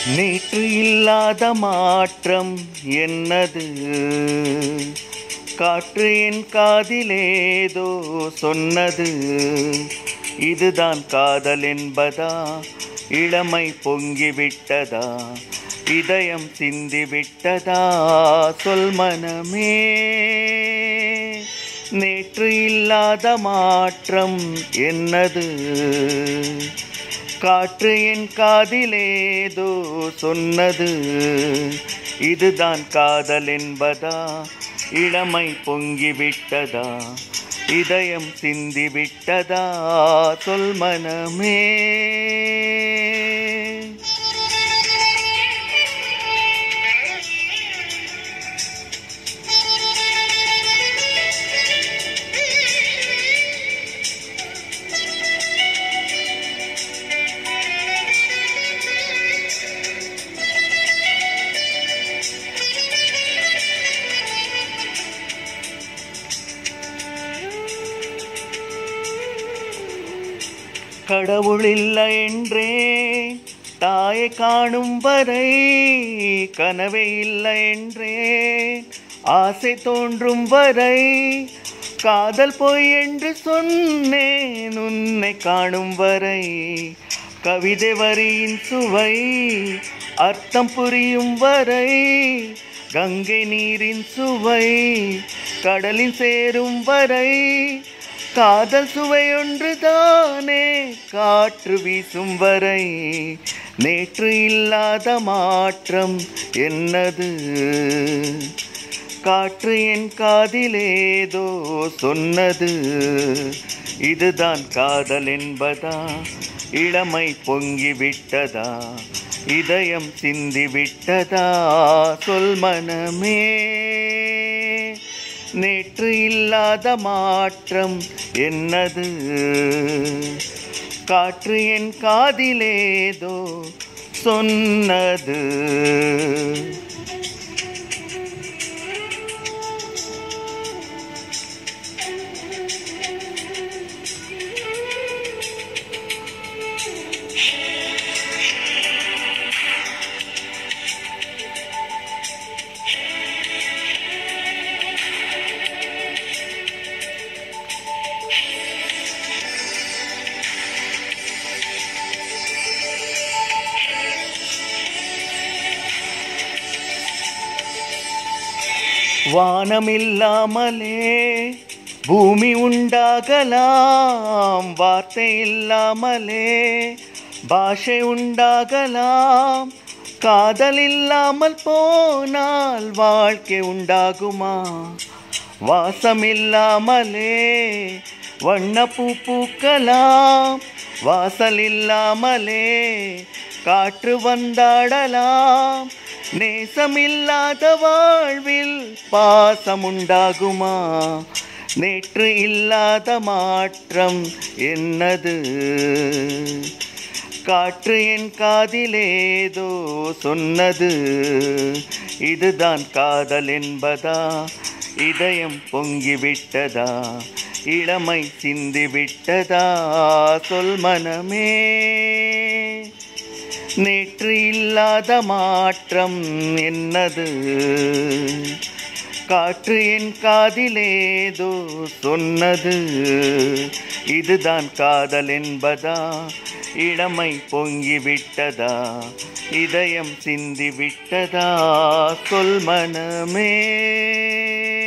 நேற்று இல்லாத மாற்றம் என்னது காற்று என் காதிலேதோ சொன்னது இதுதான் காதல் என்பதா இளமை பொங்கிவிட்டதா இதயம் சிந்திவிட்டதா சொல் மனமே நேற்று இல்லாத மாற்றம் என்னது காற்று என் காதிலேதோ சொன்னது இதுதான் காதல் என்பதா இளமை பொங்கிவிட்டதா இதயம் சிந்திவிட்டதா சொல் மனமே கடவுள் இல்லை என்றே தாயை காணும் வரை கனவே இல்லை என்றே ஆசை தோன்றும் வரை காதல் பொய் என்று சொன்னேன் உன்னை காணும் வரை கவிதை வரியின் சுவை அர்த்தம் புரியும் வரை கங்கை நீரின் சுவை கடலில் சேரும் வரை காதல் சுவையொன்று தானே காற்று வீசும் வரை நேற்று இல்லாத மாற்றம் என்னது காற்று என் காதிலேதோ சொன்னது இதுதான் காதல் என்பதா இளமை பொங்கிவிட்டதா இதயம் சிந்திவிட்டதா சொல் மனமே நேற்று இல்லாத மாற்றம் என்னது காற்று என் காதிலேதோ சொன்னது வானமில்லாமலே பூமி உண்டாகலாம் வார்த்தை இல்லாமலே பாஷை உண்டாகலாம் காதல் இல்லாமல் போனால் வாழ்க்கை உண்டாகுமா வாசம் இல்லாமலே வண்ணப்பூ பூக்கலாம் வாசல் இல்லாமலே காற்று வந்தாடலாம் நேசமில்லாத வாழ்வில் பாசம் உண்டாகுமா நேற்று இல்லாத மாற்றம் என்னது காற்று என் காதிலேதோ சொன்னது இதுதான் காதல் என்பதா இதயம் பொங்கிவிட்டதா இளமை சிந்திவிட்டதா சொல் மனமே நேற்று இல்லாத மாற்றம் என்னது காற்று என் காதிலேதோ சொன்னது இதுதான் காதல் என்பதா இளமை பொங்கிவிட்டதா இதயம் சிந்திவிட்டதா சொல் மனமே